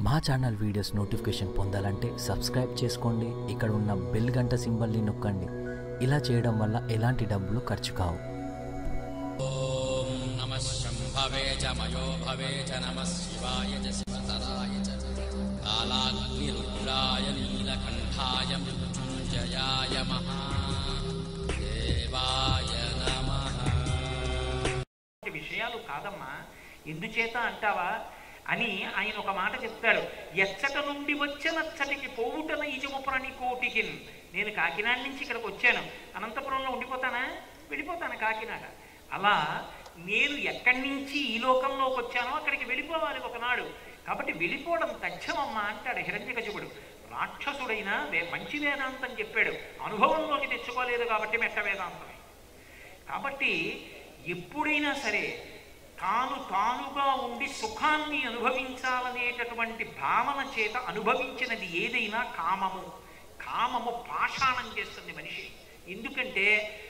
మా channel videos notification పొందాలంటే subscribe చేసుకోండి ఇక్కడ ఉన్న బెల్ గంట సింబల్ని నొక్కండి ఇలా చేయడం వల్ల ఎలాంటి డబ్బులు ఖర్చు కావు ॐ नमः शम्भवे च मयो भवे च नमः शिवाय च शिवतराय च कालाग्निरुद्राय नीलकण्ठाय मृत्युञ्जयाय महादेवाय नमः ఇలాంటి విషయాలు కాదమ్మా ఎందుచేత అంటావా అని ఆయన ఒక మాట చెప్తాడు ఎచ్చట నుండి వచ్చనచ్చటికి పోవుటన ఇజము ప్రాణి కోటికి నేను కాకినాడ నుంచి ఇక్కడికి వచ్చాను అనంతపురంలో ఉండిపోతానా వెళ్ళిపోతాను కాకినాడ అలా నేను ఎక్కడి నుంచి ఈ లోకంలోకి వచ్చానో అక్కడికి వెళ్ళిపోవాలి ఒకనాడు కాబట్టి వెళ్ళిపోవడం తథ్యమమ్మా అంటాడు హిరణ్యకశిపుడు రాక్షసుడైనా వే- మంచి వేదాంతం చెప్పాడు అనుభవంలోకి తెచ్చుకోలేదు కాబట్టి మెట్ట వేదాంతమే కాబట్టి ఎప్పుడైనా సరే తాను తానుగా ఉండి సుఖాన్ని అనుభవించాలనేటటువంటి భావన చేత అనుభవించినది ఏదైనా కామము కామము పాషాణం చేస్తుంది మనిషి ఎందుకంటే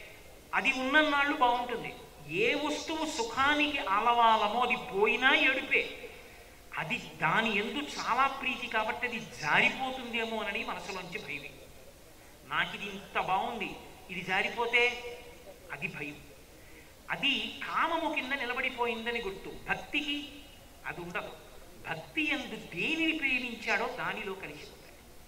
అది ఉన్నన్నాళ్ళు బాగుంటుంది ఏ వస్తువు సుఖానికి అలవాలమో అది పోయినా ఏడుపే అది దాని ఎందు చాలా ప్రీతి కాబట్టి అది జారిపోతుందేమో అని మనసులోంచి భయం నాకు ఇది ఇంత బాగుంది ఇది జారిపోతే అది భయం అది కామము కింద నిలబడిపోయిందని గుర్తు భక్తికి అది ఉండదు భక్తి ఎందు దేనిని ప్రేమించాడో దానిలో కలిసిపోతాడు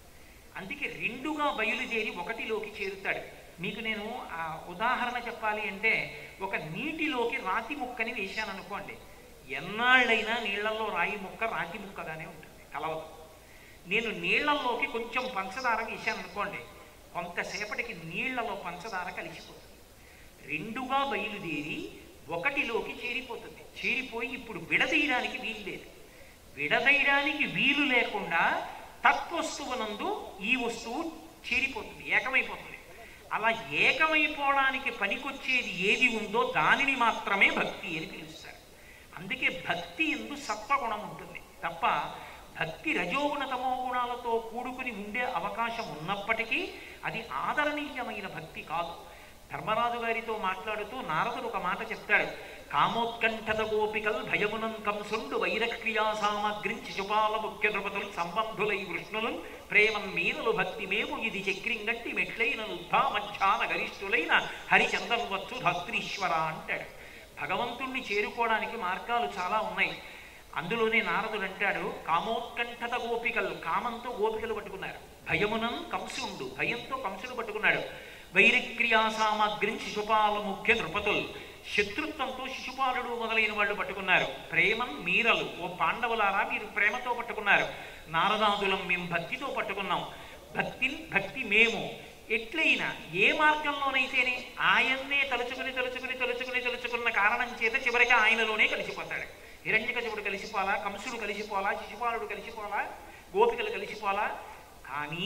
అందుకే రెండుగా బయలుదేరి ఒకటిలోకి చేరుతాడు మీకు నేను ఆ ఉదాహరణ చెప్పాలి అంటే ఒక నీటిలోకి రాతి ముక్కని వేశాను అనుకోండి ఎన్నాళ్ళైనా నీళ్లలో రాయి ముక్క రాతి ముక్కగానే ఉంటుంది కలవదు నేను నీళ్లలోకి కొంచెం పంచదార వేశాను అనుకోండి కొంతసేపటికి నీళ్లలో పంచదార కలిసిపోతుంది రెండుగా బయలుదేరి ఒకటిలోకి చేరిపోతుంది చేరిపోయి ఇప్పుడు విడదీయడానికి వీలు లేదు విడదీయడానికి వీలు లేకుండా తత్వస్తువునందు ఈ వస్తువు చేరిపోతుంది ఏకమైపోతుంది అలా ఏకమైపోవడానికి పనికొచ్చేది ఏది ఉందో దానిని మాత్రమే భక్తి అని పిలుస్తారు అందుకే భక్తి ఎందు సత్వగుణం ఉంటుంది తప్ప భక్తి రజోగుణ తమో గుణాలతో కూడుకుని ఉండే అవకాశం ఉన్నప్పటికీ అది ఆదరణీయమైన భక్తి కాదు ధర్మరాజు గారితో మాట్లాడుతూ నారదుడు ఒక మాట చెప్తాడు కామోత్కంఠత గోపికల్ భయమునం కంసుండు వైరక్రియా సామగ్రిం శిశుపాల ముఖ్య ద్రుపతులు సంబంధులై వృష్ణులు ప్రేమం మీనలు భక్తి మేము ఇది చక్రింగంటి మెట్లైన ఉద్ధా మధ్యాన గరిష్ఠులైన హరిచందం వచ్చు ధత్రీశ్వర అంటాడు భగవంతుణ్ణి చేరుకోవడానికి మార్గాలు చాలా ఉన్నాయి అందులోనే నారదుడు అంటాడు కామోత్కంఠత గోపికలు కామంతో గోపికలు పట్టుకున్నారు భయమునం కంసుండు భయంతో కంసుడు పట్టుకున్నాడు వైరక్రియా సామగ్రిం శిశుపాల ముఖ్య నృపతులు శత్రుత్వంతో శిశుపాలుడు మొదలైన వాళ్ళు పట్టుకున్నారు ప్రేమం మీరలు ఓ పాండవులారా మీరు ప్రేమతో పట్టుకున్నారు నారదాదులం మేము భక్తితో పట్టుకున్నాం భక్తి భక్తి మేము ఎట్లయినా ఏ మార్గంలోనైతేనే ఆయన్నే తలుచుకుని తలుచుకుని తలుచుకుని తలుచుకున్న కారణం చేత చివరికి ఆయనలోనే కలిసిపోతాడు హిరణ్యకశిపుడు కలిసిపోలా కంసుడు కలిసిపోలా శిశుపాలుడు కలిసిపోలా గోపికలు కలిసిపోలా కానీ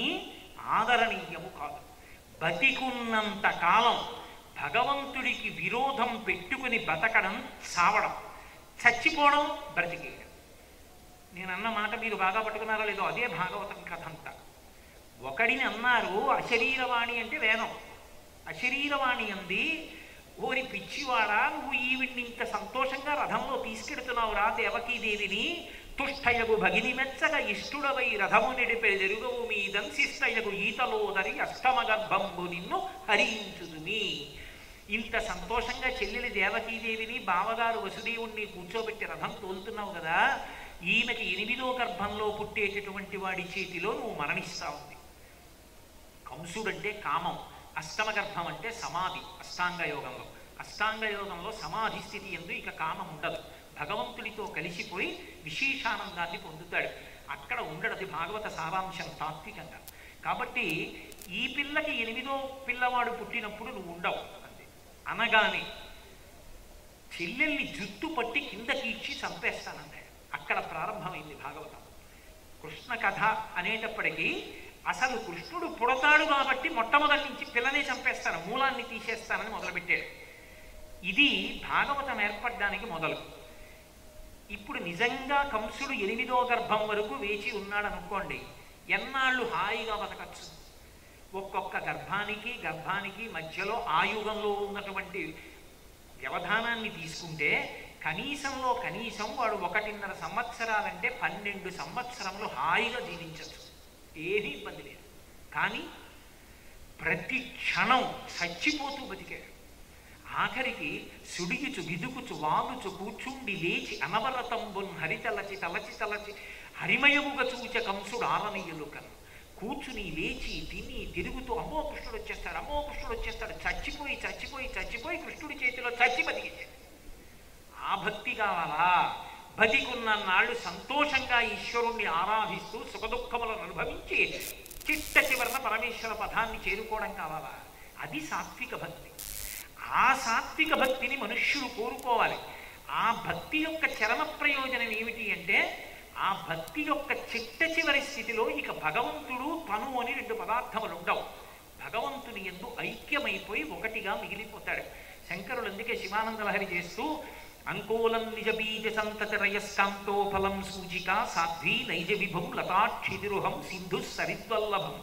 ఆదరణీయము కాదు బతికున్నంత కాలం భగవంతుడికి విరోధం పెట్టుకుని బతకడం చావడం చచ్చిపోవడం బ్రతికేయడం నేను అన్న మాట మీరు బాగా పట్టుకున్నారో లేదో అదే భాగవతం కథ అంతా ఒకడిని అన్నారు అశరీరవాణి అంటే వేదం అశరీరవాణి అంది ఓరి పిచ్చివాడా నువ్వు ఈవిడ్ని ఇంత సంతోషంగా రథంలో తీసుకెడుతున్నావురా దేవకీదేవిని తుష్టయగు భగిని మెచ్చగా ఇష్టుడవై రథము నిడిపే జరుగవు మీదంశిష్టయగు ఈతలోదరి అష్టమ గర్భంబు నిన్ను హరించుదుమి ఇంత సంతోషంగా చెల్లెలి దేవకీదేవిని బావగారు వసుదేవుణ్ణి కూర్చోబెట్టి రథం తోలుతున్నావు కదా ఈమెకి ఎనిమిదో గర్భంలో పుట్టేటటువంటి వాడి చేతిలో నువ్వు మరణిస్తా ఉంది కంసుడంటే కామం అష్టమ గర్భం అంటే సమాధి అష్టాంగ యోగంలో అష్టాంగ యోగంలో సమాధి స్థితి ఎందు ఇక కామం ఉండదు భగవంతుడితో కలిసిపోయి విశేషానందాన్ని పొందుతాడు అక్కడ ఉండడది భాగవత సారాంశం తాత్వికంగా కాబట్టి ఈ పిల్లకి ఎనిమిదో పిల్లవాడు పుట్టినప్పుడు నువ్వు ఉండవు అంతే అనగానే చెల్లెల్ని జుట్టు పట్టి కిందకి ఇచ్చి చంపేస్తానంటే అక్కడ ప్రారంభమైంది భాగవతం కృష్ణ కథ అనేటప్పటికీ అసలు కృష్ణుడు పుడతాడు కాబట్టి మొట్టమొదటి నుంచి పిల్లనే చంపేస్తాను మూలాన్ని తీసేస్తానని మొదలుపెట్టాడు ఇది భాగవతం ఏర్పడడానికి మొదలు ఇప్పుడు నిజంగా కంసుడు ఎనిమిదో గర్భం వరకు వేచి ఉన్నాడు అనుకోండి ఎన్నాళ్ళు హాయిగా బతకచ్చు ఒక్కొక్క గర్భానికి గర్భానికి మధ్యలో ఆయుగంలో ఉన్నటువంటి వ్యవధానాన్ని తీసుకుంటే కనీసంలో కనీసం వాడు ఒకటిన్నర సంవత్సరాలంటే పన్నెండు సంవత్సరములు హాయిగా జీవించచ్చు ఏమీ ఇబ్బంది లేదు కానీ ప్రతి క్షణం చచ్చిపోతూ బతికాడు ఆఖరికి సుడిగిచు గిదుకుచు వాలుచు కూర్చుండి లేచి అనవరతంబున్ హరితలచి తలచి తలచి హరిమయముగ చూచ కంసుడు ఆరనీయులు కను కూర్చుని లేచి తిని తిరుగుతూ అమ్మో కృష్ణుడు వచ్చేస్తాడు అమ్మో కృష్ణుడు వచ్చేస్తాడు చచ్చిపోయి చచ్చిపోయి చచ్చిపోయి కృష్ణుడి చేతిలో చచ్చి బతికించాడు ఆ భక్తి కావాలా బతికున్న నాళ్ళు సంతోషంగా ఈశ్వరుణ్ణి ఆరాధిస్తూ సుఖదుఖములను అనుభవించి చిట్ట చివరన పరమేశ్వర పదాన్ని చేరుకోవడం కావాలా అది సాత్విక భక్తి ఆ సాత్విక భక్తిని మనుష్యుడు కోరుకోవాలి ఆ భక్తి యొక్క చరమ ప్రయోజనం ఏమిటి అంటే ఆ భక్తి యొక్క చిట్ట చివరి స్థితిలో ఇక భగవంతుడు తను అని రెండు పదార్థములు ఉండవు భగవంతుని ఎందు ఐక్యమైపోయి ఒకటిగా మిగిలిపోతాడు శంకరులు అందుకే శివానంద లహరి చేస్తూ అంకోలం నిజ బీజ సంతతి రయస్కాంతో ఫలం సూచిక సాధ్వీ నైజ విభం లతాక్షిదిరుహం సింధు సరిద్వల్లభం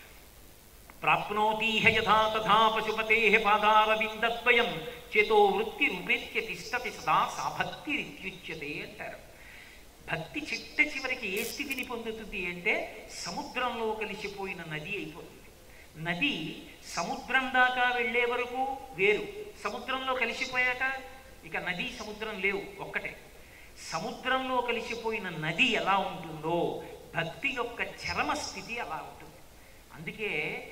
ప్రాప్నోతీహ యథా తథా పశుపతే పాదారవిందద్వయం చేతో వృత్తి రూపేత్య తిష్టతి సదా సా భక్తి రిత్యుచ్యతే అంటారు భక్తి చిట్ట చివరికి ఏ స్థితిని పొందుతుంది అంటే సముద్రంలో కలిసిపోయిన నది అయిపోతుంది నది సముద్రం దాకా వెళ్ళే వరకు వేరు సముద్రంలో కలిసిపోయాక ఇక నది సముద్రం లేవు ఒక్కటే సముద్రంలో కలిసిపోయిన నది ఎలా ఉంటుందో భక్తి యొక్క చరమ స్థితి అలా ఉంటుంది అందుకే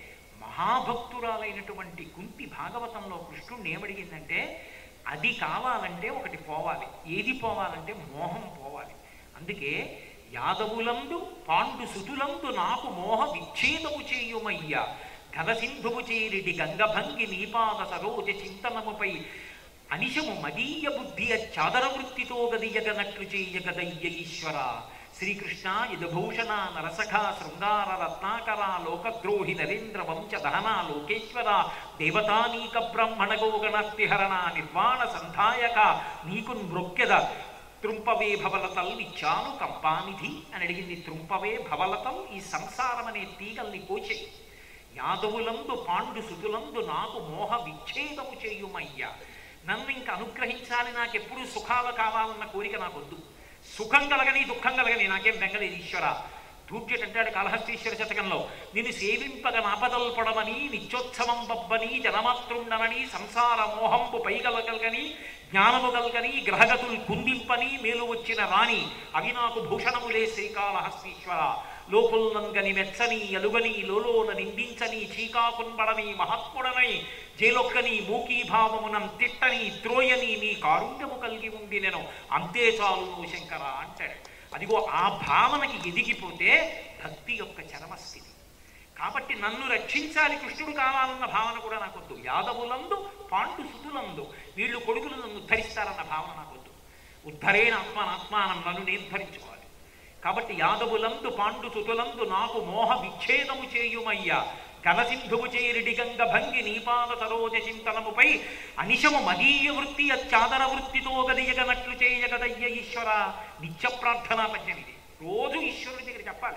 మహాభక్తురాలైనటువంటి కుంతి భాగవతంలో కృష్ణుడిని ఏమడిగిందంటే అది కావాలంటే ఒకటి పోవాలి ఏది పోవాలంటే మోహం పోవాలి అందుకే యాదవులందు పాండు సుతులందు నాకు మోహ విచ్ఛేదము చేయుమయ్యా ఘనసింధువు చేరిడి గంగభంగి నీపాద సరోజ చింతనముపై అనిశము మదీయ బుద్ధి చాదర వృత్తితో గదియగనట్లు చేయగదయ్య ఈశ్వర శ్రీకృష్ణ యదుభూషణ నరసఖ శృంగార రత్నాకర లోకద్రోహి నరేంద్ర వంశ దహన లోకేశ్వర దేవతానీక బ్రహ్మణ గోగణాస్తిహరణ నిర్వాణ సంధాయక నీకు నృక్యద త్రుంపవే భవలతల్ నిచ్చాను కంపానిధి అని అడిగింది త్రుంపవే భవలతం ఈ సంసారం అనే తీగల్ని కోచేయి యాదవులందు పాండు సుతులందు నాకు మోహ విచ్ఛేదము చేయుమయ్యా నన్ను ఇంక అనుగ్రహించాలి నాకెప్పుడు సుఖాలు కావాలన్న కోరిక నాకొద్దు సుఖం కలగని దుఃఖం కలగని నాకేం బెంగలేదు ఈశ్వర దూర్జట్ అంటాడు కాళహస్తీశ్వర శతకంలో నిన్ను సేవింపగ నాపదల్పడమని నిత్యోత్సవం బబ్బని జనమాతృండనని సంసార మోహంపు పైగలగల్గని జ్ఞానము గల్గని గ్రహగతులు కుందింపని మేలు వచ్చిన రాణి అవి నాకు భూషణములే శ్రీకాళహస్తీశ్వర లోకుల్నంగని మెచ్చని అలుగని లోలోన నిందించని చీకాకున్బడని మహాత్ముడనై జేలొక్కని మూకీభావమునం తిట్టని త్రోయని నీ కారుణ్యము కలిగి ఉండి నేను అంతే చాలు నువ్వు శంకర అంటాడు అదిగో ఆ భావనకి ఎదిగిపోతే భక్తి యొక్క చరమస్థితి కాబట్టి నన్ను రక్షించాలి కృష్ణుడు కావాలన్న భావన కూడా నాకొద్దు యాదవులందు పాండు సుతులందు వీళ్ళు కొడుకులు నన్ను ఉద్ధరిస్తారన్న భావన నాకొద్దు ఉద్ధరేణ ఆత్మానాత్మానం నన్ను నిర్ధరించుకోవాలి కాబట్టి యాదవులందు పాండు సుతులందు నాకు మోహ విచ్ఛేదము చేయుమయ్యా కలసింధువు చేరిడి గంగ భంగి నీపాద సరోజ చింతనముపై అనిశము మదీయ వృత్తి అత్యాదర వృత్తితో గదియగనట్లు చేయగదయ్య ఈశ్వర నిత్య ప్రార్థనా పద్యం ఇది రోజు ఈశ్వరుడి దగ్గర చెప్పాలి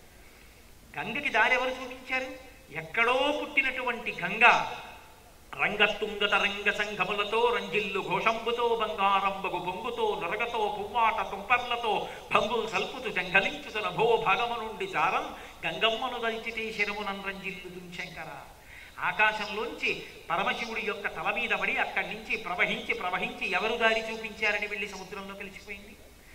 గంగకి దారి ఎవరు చూపించారు ఎక్కడో పుట్టినటువంటి గంగ రంగతుంగ తరంగ సంఘములతో రంజిల్లు ఘోషంబుతో బంగారంబగు పొంగుతో నొరగతో పువ్వాట తుంపర్లతో భంగులు సల్పుతు జంగలించుత నభో భాగము నుండి చారం గంగమ్మను దలిచితే శరమునం రంజిల్లు దుంశంకర ఆకాశంలోంచి పరమశివుడి యొక్క తల మీద పడి అక్కడి నుంచి ప్రవహించి ప్రవహించి ఎవరు దారి చూపించారని వెళ్ళి సముద్రంలో కలిసిపోయింది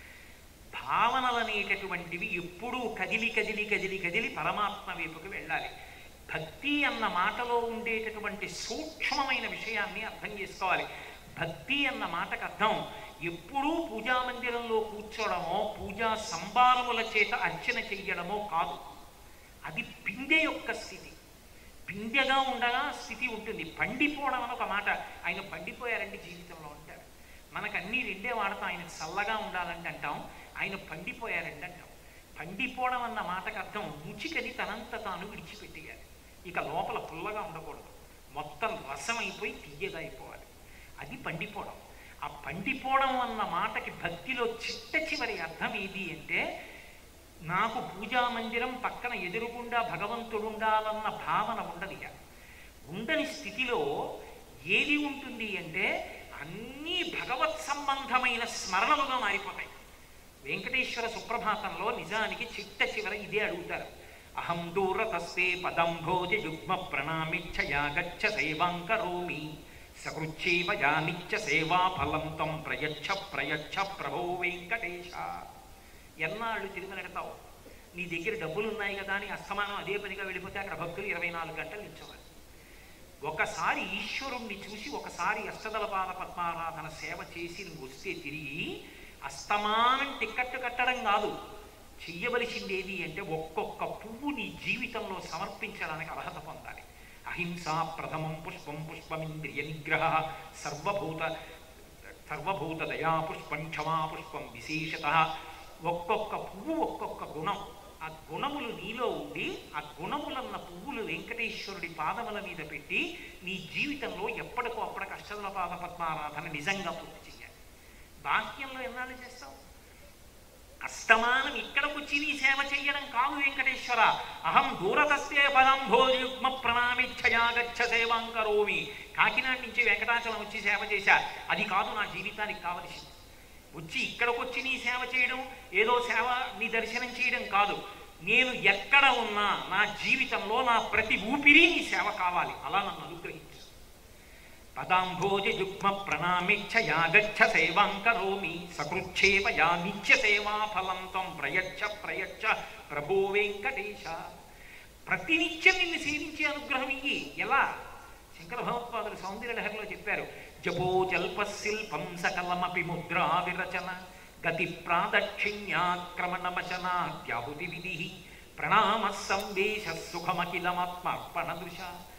భావనలు అనేటటువంటివి ఎప్పుడూ కదిలి కదిలి కదిలి కదిలి పరమాత్మ వైపుకి వెళ్ళాలి భక్తి అన్న మాటలో ఉండేటటువంటి సూక్ష్మమైన విషయాన్ని అర్థం చేసుకోవాలి భక్తి అన్న మాటకు అర్థం ఎప్పుడూ పూజా మందిరంలో కూర్చోవడమో పూజా సంభారముల చేత అర్చన చెయ్యడమో కాదు అది పిండె యొక్క స్థితి పిండెగా ఉండగా స్థితి ఉంటుంది పండిపోవడం అని ఒక మాట ఆయన పండిపోయారండి జీవితంలో అంటారు మనకు అన్నీ రెండే వాడతాం ఆయన చల్లగా ఉండాలంటే అంటాం ఆయన పండిపోయారండి అంటాం పండిపోవడం అన్న మాటకు అర్థం రుచికని తనంత తాను విడిచిపెట్టేయాలి ఇక లోపల పుల్లగా ఉండకూడదు మొత్తం రసం అయిపోయి తీయగా అయిపోవాలి అది పండిపోవడం ఆ పండిపోవడం అన్న మాటకి భక్తిలో చిట్ట చివరి అర్థం ఏది అంటే నాకు పూజా మందిరం పక్కన ఎదురుగుండా భగవంతుడు ఉండాలన్న భావన ఉండదు ఇక ఉండని స్థితిలో ఏది ఉంటుంది అంటే అన్ని అన్నీ భగవత్ సంబంధమైన స్మరణలుగా మారిపోతాయి వెంకటేశ్వర సుప్రభాతంలో నిజానికి చిట్ట చివర ఇదే అడుగుతారు అహం దూరతస్తే పదంభోజ యుగ్మ ప్రణామిచ్చయా గచ్చ సేవాంకరోమి సకృచ్చేవ యా నిత్య సేవా ఫలం తం ప్రయచ్చ ప్రయచ్చ ప్రభో వెంకటేశ ఎన్నాళ్ళు తిరుగునెడతావు నీ దగ్గర డబ్బులు ఉన్నాయి కదా అని అస్తమానం అదే పనిగా వెళ్ళిపోతే అక్కడ భక్తులు ఇరవై నాలుగు గంటలు నిల్చోవాలి ఒకసారి ఈశ్వరుణ్ణి చూసి ఒకసారి అష్టదల పాద పద్మారాధన సేవ చేసి నువ్వు వస్తే తిరిగి అస్తమానం టిక్కెట్టు కట్టడం కాదు చెయ్యవలసింది ఏది అంటే ఒక్కొక్క పువ్వు నీ జీవితంలో సమర్పించడానికి అర్హత పొందాలి అహింస ప్రథమం పుష్పం పుష్పమింద్రియ నిగ్రహ సర్వభూత సర్వభూత దయా పుష్పం క్షమా పుష్పం విశేషత ఒక్కొక్క పువ్వు ఒక్కొక్క గుణం ఆ గుణములు నీలో ఉండి ఆ గుణములన్న పువ్వులు వెంకటేశ్వరుడి పాదముల మీద పెట్టి నీ జీవితంలో ఎప్పటికో అప్పటికి అష్టదల పాద పద్మారాధన నిజంగా పూర్తి చేయాలి బాహ్యంలో ఎన్నాళ్ళు చేస్తావు అస్తమానం ఇక్కడికి వచ్చి నీ సేవ చెయ్యడం కాదు వెంకటేశ్వర అహం దూరతస్తే పదంభోయుగ్మ ప్రణామిచ్చయా గచ్చ సేవాం కరోమి కాకినాడ నుంచి వెంకటాచలం వచ్చి సేవ చేశా అది కాదు నా జీవితానికి కావలసింది వచ్చి ఇక్కడికి వచ్చి నీ సేవ చేయడం ఏదో సేవ నీ దర్శనం చేయడం కాదు నేను ఎక్కడ ఉన్నా నా జీవితంలో నా ప్రతి ఊపిరి నీ సేవ కావాలి అలా నన్ను అనుగ్రహించు పదాంభోజ యుగ్మ ప్రణామిచ్చ యాగచ్చ సేవాం కరోమి సకృచ్ఛేవ యా నిత్య సేవా ఫలం తం ప్రయచ్చ ప్రయచ్చ ప్రభో వెంకటేశ ప్రతినిత్యం నిన్ను సేవించే అనుగ్రహం ఇయ్యి ఎలా శంకర భగవత్పాదులు సౌందర్య లహరిలో చెప్పారు జపో జల్ప శిల్పం సకలమపి ముద్రా విరచన గతి ప్రాదక్షిణ్యాక్రమణమశనాద్యాహుతి విధి ప్రణామ సంవేశ సుఖమఖిలమాత్మార్పణ దృశ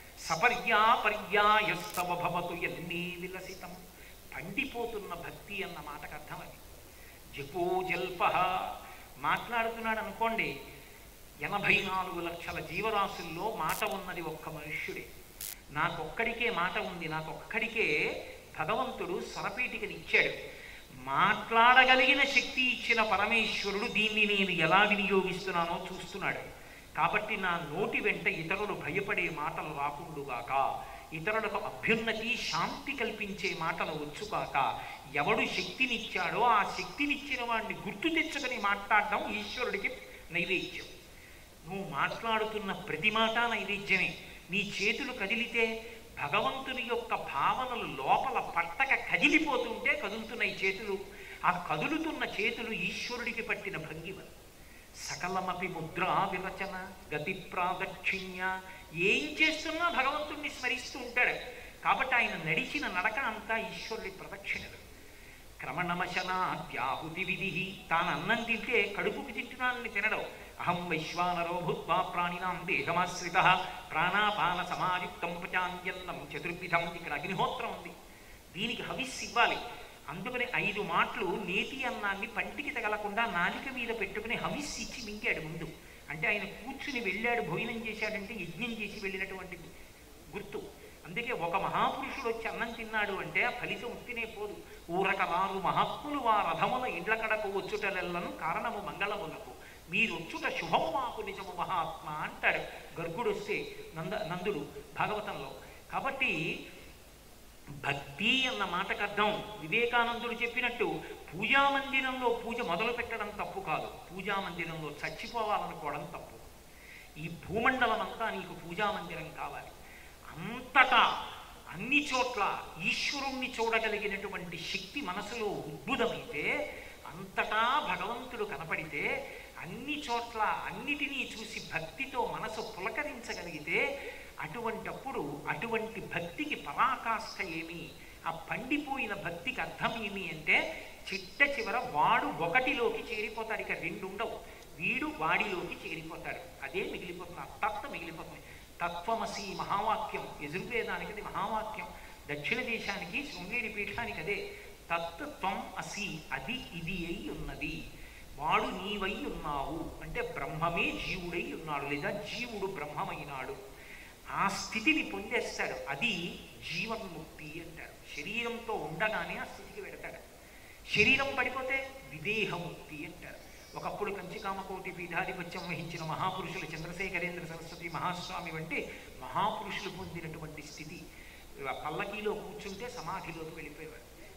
సపర్యాపర్యాయస్తవ భవతు ఎన్ని విలసితం పండిపోతున్న భక్తి అన్న మాటకు అర్థం అది జపో జల్ప మాట్లాడుతున్నాడు అనుకోండి ఎనభై నాలుగు లక్షల జీవరాశుల్లో మాట ఉన్నది ఒక్క మనుష్యుడే నాకొక్కడికే మాట ఉంది నాకొక్కడికే భగవంతుడు స్వరపీఠికని ఇచ్చాడు మాట్లాడగలిగిన శక్తి ఇచ్చిన పరమేశ్వరుడు దీన్ని నేను ఎలా వినియోగిస్తున్నానో చూస్తున్నాడు కాబట్టి నా నోటి వెంట ఇతరులు భయపడే మాటలు రాకుండుగాక ఇతరులకు అభ్యున్నతి శాంతి కల్పించే మాటలు వచ్చుగాక ఎవడు శక్తినిచ్చాడో ఆ శక్తినిచ్చిన వాడిని గుర్తు తెచ్చుకొని మాట్లాడడం ఈశ్వరుడికి నైవేద్యం నువ్వు మాట్లాడుతున్న ప్రతి మాట నైవేద్యమే నీ చేతులు కదిలితే భగవంతుని యొక్క భావనలు లోపల పట్టక కదిలిపోతుంటే కదులుతున్నాయి చేతులు ఆ కదులుతున్న చేతులు ఈశ్వరుడికి పట్టిన భంగిమలు సకలమపి ముద్రా విరచన గతి ప్రాదక్షిణ్య ఏం చేస్తున్నా భగవంతుణ్ణి స్మరిస్తూ ఉంటాడు కాబట్టి ఆయన నడిచిన నడక అంతా ఈశ్వరుడి ప్రదక్షిణలు క్రమణమశనాద్యాహుతి విధి తాను అన్నం తింటే కడుపుకి తింటున్నానని తినడం అహం వైశ్వానరో భూత్వా ప్రాణినాం దేహమాశ్రిత ప్రాణాపాన సమాయుక్తం పచాన్యన్నం చతుర్విధం ఇక్కడ అగ్నిహోత్రం ఉంది దీనికి హవిస్ ఇవ్వాలి అందుకని ఐదు మాటలు నేతి అన్నాన్ని పంటికి తగలకుండా నాలిక మీద పెట్టుకుని హవిస్ ఇచ్చి మింగాడు ముందు అంటే ఆయన కూర్చుని వెళ్ళాడు భోజనం చేశాడంటే యజ్ఞం చేసి వెళ్ళినటువంటి గుర్తు అందుకే ఒక మహాపురుషుడు వచ్చి అన్నం తిన్నాడు అంటే ఆ ఫలితం ఉత్తినే పోదు ఊరకవారు మహాత్ములు వా రథముల ఇండ్ల కడకు వచ్చుటలెల్లను కారణము మంగళములకు మీరొచ్చుట శుభం మాకు నిజము మహాత్మ అంటాడు గర్గుడు వస్తే నంద నందుడు భాగవతంలో కాబట్టి భక్తి అన్న మాటకు అర్థం వివేకానందుడు చెప్పినట్టు పూజా మందిరంలో పూజ మొదలు పెట్టడం తప్పు కాదు పూజా మందిరంలో చచ్చిపోవాలనుకోవడం తప్పు ఈ భూమండలం అంతా నీకు పూజా మందిరం కావాలి అంతటా అన్ని చోట్ల ఈశ్వరుణ్ణి చూడగలిగినటువంటి శక్తి మనసులో ఉద్భుతమైతే అంతటా భగవంతుడు కనపడితే అన్ని చోట్ల అన్నిటినీ చూసి భక్తితో మనసు పులకరించగలిగితే అటువంటప్పుడు అటువంటి భక్తికి పరాకాష్ఠ ఏమి ఆ పండిపోయిన భక్తికి అర్థం ఏమి అంటే చిట్ట చివర వాడు ఒకటిలోకి చేరిపోతాడు ఇక రెండు ఉండవు వీడు వాడిలోకి చేరిపోతాడు అదే మిగిలిపోతుంది ఆ తత్వ మిగిలిపోతుంది తత్వమసి మహావాక్యం యజుర్వేదానికి అది మహావాక్యం దక్షిణ దేశానికి శృంగేరి పీఠానికి అదే తత్వం అసి అది ఇది అయి ఉన్నది వాడు నీవై ఉన్నావు అంటే బ్రహ్మమే జీవుడై ఉన్నాడు లేదా జీవుడు బ్రహ్మమైనాడు ఆ స్థితిని పొందేస్తాడు అది జీవన్ముక్తి అంటారు శరీరంతో ఉండగానే ఆ స్థితికి వెడతాడు శరీరం పడిపోతే విదేహముక్తి అంటారు ఒకప్పుడు కంచికామకోటి పీఠాధిపత్యం వహించిన మహాపురుషులు చంద్రశేఖరేంద్ర సరస్వతి మహాస్వామి వంటి మహాపురుషులు పొందినటువంటి స్థితి పల్లకీలో కూర్చుంటే సమాధిలోకి వెళ్ళిపోయేవారు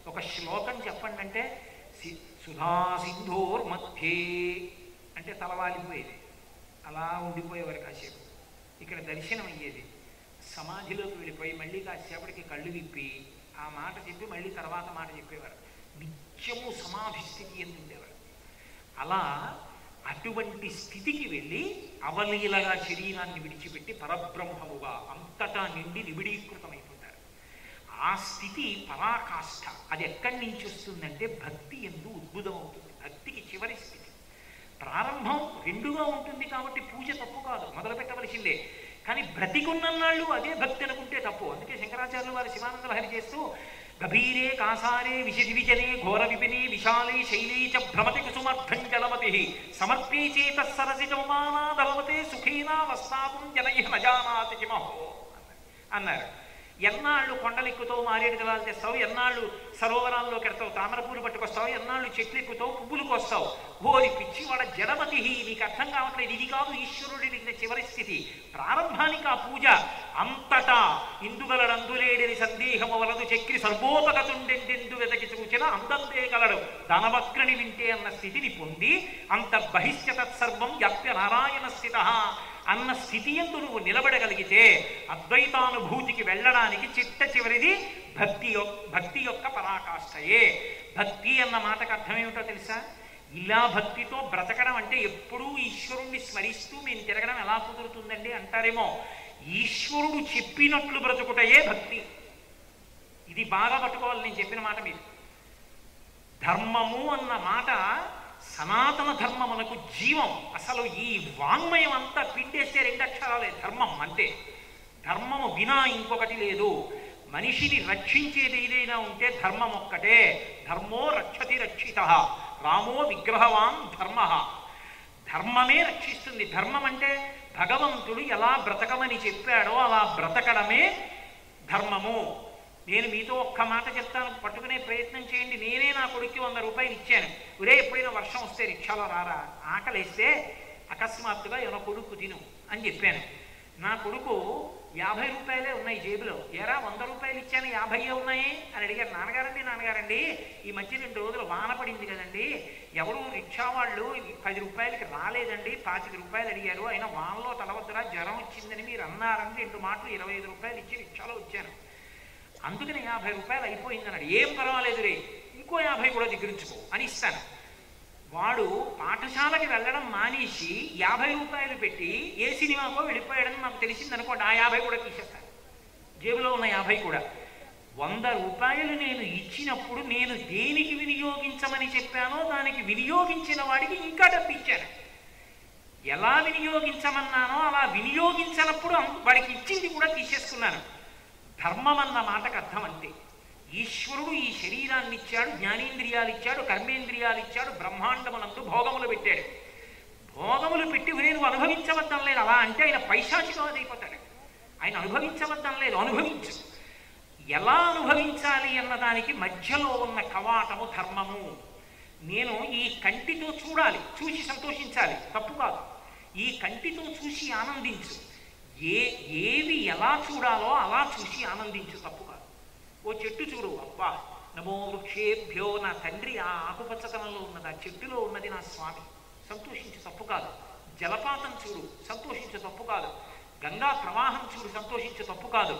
ఒక శ్లోకం చెప్పండి అంటే సి- సుధా సింధోర్ మధ్యే అంటే తలవాలిపోయేది అలా ఉండిపోయేవారు కాసేపు ఇక్కడ దర్శనం అయ్యేది సమాధిలోకి వెళ్ళిపోయి మళ్ళీ కాసేపటికి కళ్ళు విప్పి ఆ మాట చెప్పి మళ్ళీ తర్వాత మాట చెప్పేవారు నిత్యము సమాధి స్థితి ఎందు ఉండేవారు అలా అటువంటి స్థితికి వెళ్ళి అవలీలగా శరీరాన్ని విడిచిపెట్టి పరబ్రహ్మముగా అంతటా నిండి నిబిడీకృతమైపోతారు ఆ స్థితి పరాకాష్ఠ అది ఎక్కడి నుంచి వస్తుందంటే భక్తి ఎందు ఉద్భుతం అవుతుంది భక్తికి చివరి స్థితి ప్రారంభం రెండుగా ఉంటుంది కాబట్టి పూజ తప్పు కాదు మొదలు పెట్టవలసిందే కానీ బ్రతికున్నన్నాళ్ళు అదే భక్తి అనుకుంటే తప్పు అందుకే శంకరాచార్యులు వారు శివానంద లహరి చేస్తూ గభీరే కాసారే విశి విజనే ఘోర విపినే విశాలే శైలే చ భ్రమతి కుసుమర్థం జలమతి సమర్పే చేత సరసి చౌమానాదలవతే సుఖేనా వస్తాపం జనయ నజానాతి కిమహో అన్నారు ఎన్నాళ్ళు కొండలెక్కుతావు మారేడు జలాలు తెస్తావు ఎన్నాళ్ళు సరోవరాల్లోకి ఎడతావు తామర పూలు పట్టుకొస్తావు ఎన్నాళ్ళు చెట్లు ఎక్కుతావు పువ్వులకు వస్తావు ఓరి పిచ్చి వాడ జడమతి నీకు అర్థం కావట్లేదు ఇది కాదు ఈశ్వరుడి దగ్గర చివరి స్థితి ప్రారంభానికి ఆ పూజ అంతటా ఇందుగలడందులేడిని సందేహము వలదు చక్రి సర్వోపగతుండెందెందు వెతకి చూచిన అందందే గలడు ధనవక్రని వింటే అన్న స్థితిని పొంది అంత బహిష్య తత్సర్వం వ్యాప్య నారాయణ స్థిత అన్న స్థితి ఎందు నువ్వు నిలబడగలిగితే అద్వైతానుభూతికి వెళ్ళడానికి చిట్ట చివరిది భక్తి యొ- భక్తి యొక్క పరాకాష్ఠయే భక్తి అన్న మాటకు అర్థం ఏమిటో తెలుసా ఇలా భక్తితో బ్రతకడం అంటే ఎప్పుడూ ఈశ్వరుణ్ణి స్మరిస్తూ మేము తిరగడం ఎలా కుదురుతుందండి అంటారేమో ఈశ్వరుడు చెప్పినట్లు బ్రతుకుటయే భక్తి ఇది బాగా పట్టుకోవాలి నేను చెప్పిన మాట మీరు ధర్మము అన్న మాట సనాతన ధర్మమునకు జీవం అసలు ఈ వాంగ్మయం అంతా పిండేస్తే రెండు అక్షరాలే ధర్మం అంతే ధర్మము వినా ఇంకొకటి లేదు మనిషిని రక్షించేది ఏదైనా ఉంటే ధర్మం ఒక్కటే ధర్మో రక్షతి రక్షిత రామో విగ్రహవాన్ ధర్మ ధర్మమే రక్షిస్తుంది ధర్మం అంటే భగవంతుడు ఎలా బ్రతకమని చెప్పాడో అలా బ్రతకడమే ధర్మము నేను మీతో ఒక్క మాట చెప్తాను పట్టుకునే ప్రయత్నం చేయండి నేనే నా కొడుక్కి వంద రూపాయలు ఇచ్చాను ఒరే ఎప్పుడైనా వర్షం వస్తే రిక్షాలో రారా ఆకలేస్తే అకస్మాత్తుగా ఏమైనా కొడుకు తిను అని చెప్పాను నా కొడుకు యాభై రూపాయలే ఉన్నాయి జేబులో ఎరా వంద రూపాయలు ఇచ్చాను యాభై ఉన్నాయి అని అడిగారు నాన్నగారండి నాన్నగారండి ఈ మధ్య రెండు రోజులు వాన పడింది కదండి ఎవరు రిక్షా వాళ్ళు పది రూపాయలకి రాలేదండి పాతిక రూపాయలు అడిగారు అయినా వానలో తలవద్దురా జ్వరం వచ్చిందని మీరు అన్నారని రెండు మాటలు ఇరవై ఐదు రూపాయలు ఇచ్చి రిక్షాలో వచ్చాను అందుకని యాభై రూపాయలు అయిపోయింది అన్నాడు ఏం పర్వాలేదు రే ఇంకో యాభై కూడా దగ్గరించుకో అని ఇస్తాను వాడు పాఠశాలకి వెళ్ళడం మానేసి యాభై రూపాయలు పెట్టి ఏ సినిమాకో వెళ్ళిపోయాడని నాకు తెలిసింది అనుకోండి ఆ యాభై కూడా తీసేస్తాను జేబులో ఉన్న యాభై కూడా వంద రూపాయలు నేను ఇచ్చినప్పుడు నేను దేనికి వినియోగించమని చెప్పానో దానికి వినియోగించిన వాడికి ఇంకా డబ్బు ఇచ్చాను ఎలా వినియోగించమన్నానో అలా వినియోగించినప్పుడు అం- వాడికి ఇచ్చింది కూడా తీసేసుకున్నాను ధర్మం అన్న మాటకు అర్థం అంతే ఈశ్వరుడు ఈ శరీరాన్ని ఇచ్చాడు జ్ఞానేంద్రియాలు ఇచ్చాడు కర్మేంద్రియాలు ఇచ్చాడు బ్రహ్మాండమునందు భోగములు పెట్టాడు భోగములు పెట్టి నేను అనుభవించవద్దాం లేదు అలా అంటే ఆయన పైశాచికవాది అయిపోతాడు ఆయన అనుభవించవద్దాం లేదు అనుభవించు ఎలా అనుభవించాలి అన్నదానికి మధ్యలో ఉన్న కవాటము ధర్మము నేను ఈ కంటితో చూడాలి చూసి సంతోషించాలి తప్పు కాదు ఈ కంటితో చూసి ఆనందించు ఏ ఏవి ఎలా చూడాలో అలా చూసి ఆనందించు తప్పు కాదు ఓ చెట్టు చూడు అబ్బా నమో వృక్షేభ్యో నా తండ్రి ఆ ఆకుపచ్చతనంలో ఉన్నది ఆ చెట్టులో ఉన్నది నా స్వామి సంతోషించు తప్పు కాదు జలపాతం చూడు సంతోషించు తప్పు కాదు గంగా ప్రవాహం చూడు సంతోషించు తప్పు కాదు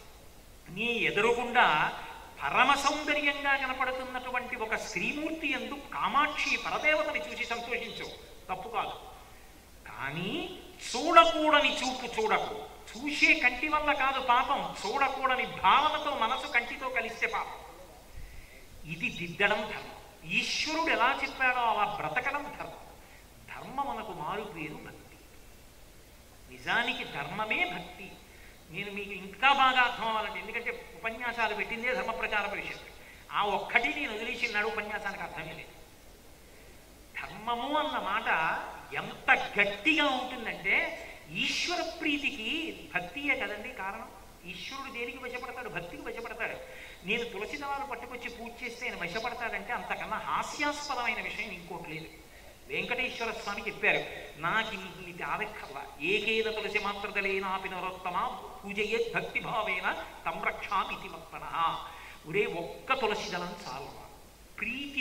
నీ ఎదురుగుండా పరమ సౌందర్యంగా కనపడుతున్నటువంటి ఒక శ్రీమూర్తి ఎందు కామాక్షి పరదేవతని చూసి సంతోషించు తప్పు కాదు కానీ చూడకూడని చూపు చూడకు చూసే కంటి వల్ల కాదు పాపం చూడకూడని భావనతో మనసు కంటితో కలిస్తే పాపం ఇది దిద్దడం ధర్మం ఈశ్వరుడు ఎలా చెప్పాడో అలా బ్రతకడం ధర్మం ధర్మం మనకు మారు పేరు భక్తి నిజానికి ధర్మమే భక్తి నేను మీకు ఇంకా బాగా అర్థం అవ్వాలంటే ఎందుకంటే ఉపన్యాసాలు పెట్టిందే ధర్మ ప్రచార పరిషత్ ఆ ఒక్కటి నేను వదిలేసినాడు ఉపన్యాసానికి అర్థమే లేదు ధర్మము అన్న మాట ఎంత గట్టిగా ఉంటుందంటే ఈశ్వర ప్రీతికి భక్తియే కదండి కారణం ఈశ్వరుడు దేనికి వశపడతాడు భక్తికి వశపడతాడు నేను తులసి దళాలు పట్టుకొచ్చి పూజ చేస్తే ఆయన వశపడతాడంటే అంతకన్నా హాస్యాస్పదమైన విషయం ఇంకోటి లేదు వెంకటేశ్వర స్వామి చెప్పారు నాకు ఇది ఆవెక్కర్లా ఏకేద తులసి మాత్రదలేనాపి నరోత్తమ పూజయే భక్తి భావేన తం రక్షామితి మత్పన ఒరే ఒక్క తులసి దళం చాలు ప్రీతి